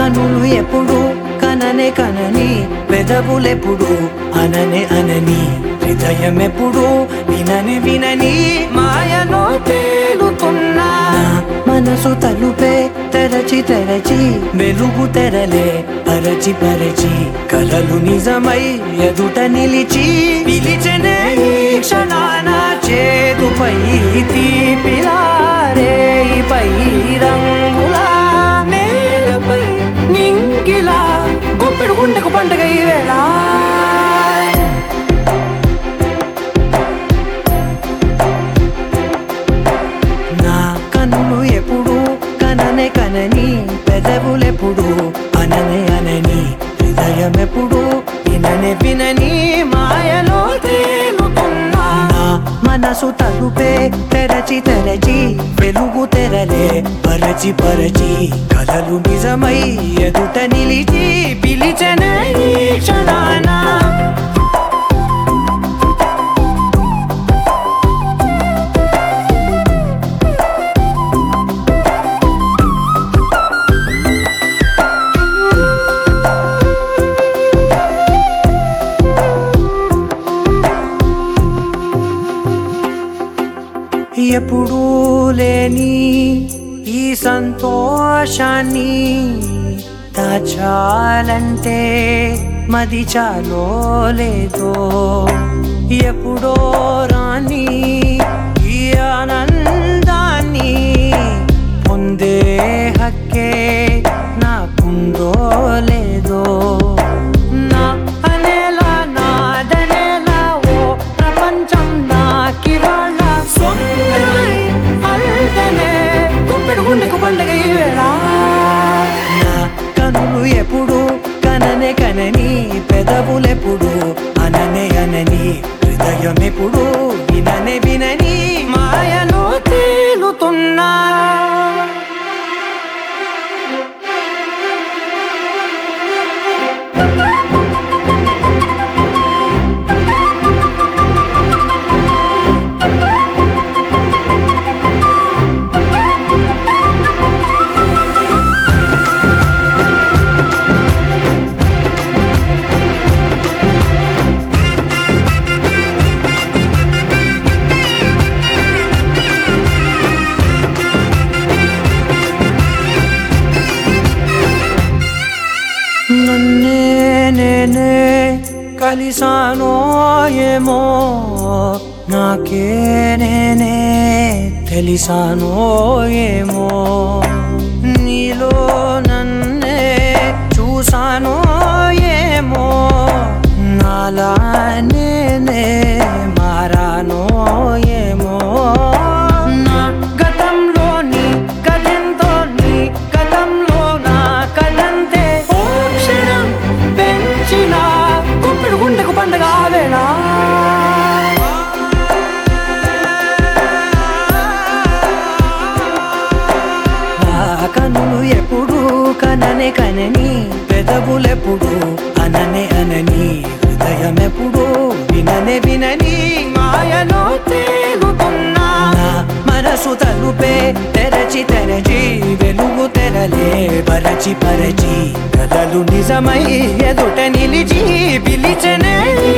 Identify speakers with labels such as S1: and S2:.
S1: కనులు ఎప్పుడు కననే కనని పెదవులెప్పుడు అననే అనని హృదయం ఎప్పుడు వినని వినని మాయలో తేలుతున్నా నా మనసు తలుపే తెరచి తెరచి వెలుగు తెరలే పరచి పరచి కలలు నిజమై ఎదుట నిలిచి పిలిచనే ఈ క్షణాన చేతుపై తీపిలారే పై రంగులా నేలపై నింగిలా గుప్పెడు గుండెకు పండగ ఈ వేళ నా కన్నులు ఎప్పుడు కననే కనని పెదవులెప్పుడు అననే అనని హృదయం ఎప్పుడు విననే వినని మాయలో తేలుతున్నా నా మనసు తలుపే తెరచి తెరచి వెలుగు తెరలే పరచి పరచి కలలు నిజమై ఎదుట నిలిచి పిలిచనే ఈ క్షణాన ఎప్పుడూ లేని ఈ సంతోషాన్ని దాచాలంటే మది చాలో లేదో ఎప్పుడో రాని ఈ ఆనందాన్ని పొందే హక్కే నాకుందో లేదో నా అనేలా నాదనేలా ఓ ప్రపంచం నాకివాళ్ళ సొంతమై అల్దనే గుప్పెడు గుండెకు పండగ ఈ వేళ నా కనులు ఎప్పుడు కననే కనని పెదవులెప్పుడు అననే అనని హృదయం ఎప్పుడు విననే వినని మాయలో తేలుతున్నా నన్నే నేనే కలిసానో ఏమో నాకే నేనే తెలిసానో ఏమో నీలో నన్నే చూసానో ఏమో నాలా నేనే మారానో ఏమో నా గతంలోని గతంతో నీ గతంలో నా కదంతే ఓ క్షణం పెంచిన గుప్పెడు గుండెకు పండగ ఆవేళ నా కనులు ఎప్పుడు కననే కనని పెదవులెప్పుడు అననే అనని హృదయం ఎప్పుడు విననే వినని మాయలో తేలుతున్నా నా మనసు తలుపే తెరచి తెరచి వెలుగు తెరలే పరచి పరచి కలలు నిజమై ఎదుట నిలిచి పిలిచనే ఈ